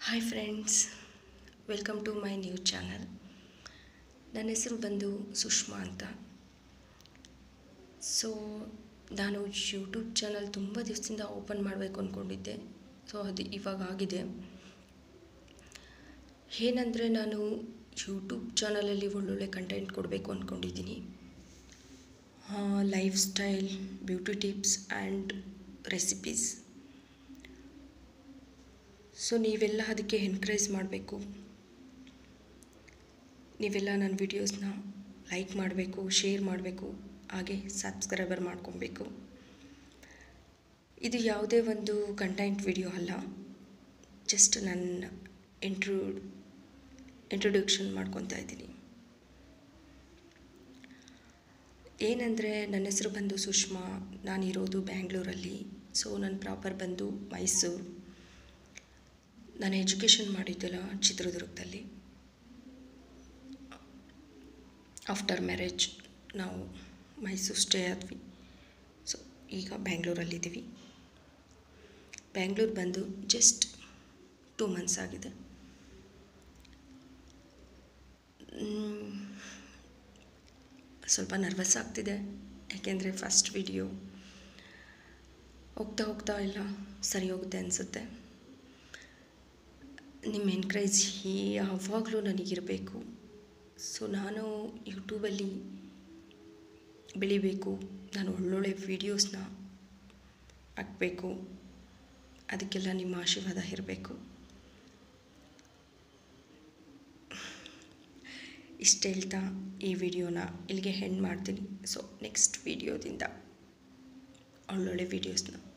hi friends welcome to my new channel ನನ್ನ ಹೆಸರು ಬಂದು ಸುಷ್ಮಾ ಅಂತ ಸೊ ನಾನು ಯೂಟ್ಯೂಬ್ ಚಾನಲ್ ತುಂಬ ದಿವಸದಿಂದ ಓಪನ್ ಮಾಡಬೇಕು ಅಂದ್ಕೊಂಡಿದ್ದೆ ಸೊ ಅದು ಇವಾಗ ಆಗಿದೆ ಏನಂದರೆ ನಾನು ಯೂಟ್ಯೂಬ್ ಚಾನಲಲ್ಲಿ ಒಳ್ಳೊಳ್ಳೆ ಕಂಟೆಂಟ್ ಕೊಡಬೇಕು ಅಂದ್ಕೊಂಡಿದ್ದೀನಿ lifestyle beauty tips and recipes so ನೀವೆಲ್ಲ ಅದಕ್ಕೆ ಎನ್ಕರೇಜ್ ಮಾಡಬೇಕು ನೀವೆಲ್ಲ ನನ್ನ ವಿಡಿಯೋಸ್ನ ಲೈಕ್ ಮಾಡಬೇಕು ಶೇರ್ ಮಾಡಬೇಕು ಹಾಗೆ ಸಬ್ಸ್ಕ್ರೈಬರ್ ಮಾಡ್ಕೊಬೇಕು ಇದು ಯಾವುದೇ ಒಂದು ಕಂಟೆಂಟ್ ವಿಡಿಯೋ ಅಲ್ಲ ಜಸ್ಟ್ ನನ್ನ ಇಂಟ್ರೂ ಇಂಟ್ರೊಡಕ್ಷನ್ ಮಾಡ್ಕೊತಾ ಇದ್ದೀನಿ ಏನಂದರೆ ನನ್ನ ಹೆಸರು ಬಂದು ಸುಷ್ಮಾ ನಾನಿರೋದು ಬ್ಯಾಂಗ್ಳೂರಲ್ಲಿ ಸೊ ನನ್ನ ಪ್ರಾಪರ್ ಬಂದು ಮೈಸೂರು ನಾನು ಎಜುಕೇಷನ್ ಮಾಡಿದ್ದೆಲ್ಲ ಚಿತ್ರದುರ್ಗದಲ್ಲಿ ಆಫ್ಟರ್ ಮ್ಯಾರೇಜ್ ನಾವು ಮೈಸೂರು ಸ್ಟೇ ಆದ್ವಿ ಸೊ ಈಗ ಬ್ಯಾಂಗ್ಳೂರಲ್ಲಿದ್ದೀವಿ ಬ್ಯಾಂಗ್ಳೂರು ಬಂದು ಜಸ್ಟ್ ಟೂ ಮಂತ್ಸ್ ಆಗಿದೆ ಮ್, ಸ್ವಲ್ಪ ನರ್ವಸ್ ಆಗ್ತಿದೆ ಯಾಕೆಂದರೆ ಫಸ್ಟ್ ವಿಡಿಯೋ ಹೋಗ್ತಾ ಹೋಗ್ತಾ ಎಲ್ಲ ಸರಿ ಹೋಗುತ್ತೆ ಅನಿಸುತ್ತೆ ನಿಮ್ಮ ಎನ್ಕರೇಜ್ ಯಾವಾಗಲೂ ನನಗಿರಬೇಕು ಸೊ ನಾನು ಯೂಟ್ಯೂಬಲ್ಲಿ ಬೆಳಿಬೇಕು ನಾನು ಒಳ್ಳೊಳ್ಳೆ ವೀಡಿಯೋಸ್ನ ಹಾಕಬೇಕು ಅದಕ್ಕೆಲ್ಲ ನಿಮ್ಮ ಆಶೀರ್ವಾದ ಇರಬೇಕು ಇಷ್ಟು ಹೇಳ್ತಾ ಈ ವಿಡಿಯೋನ ಇಲ್ಲಿಗೆ ಹೆಣ್ಣು ಮಾಡ್ತೀನಿ ಸೊ ನೆಕ್ಸ್ಟ್ ವಿಡಿಯೋದಿಂದ ಒಳ್ಳೊಳ್ಳೆ ವೀಡಿಯೋಸ್ನ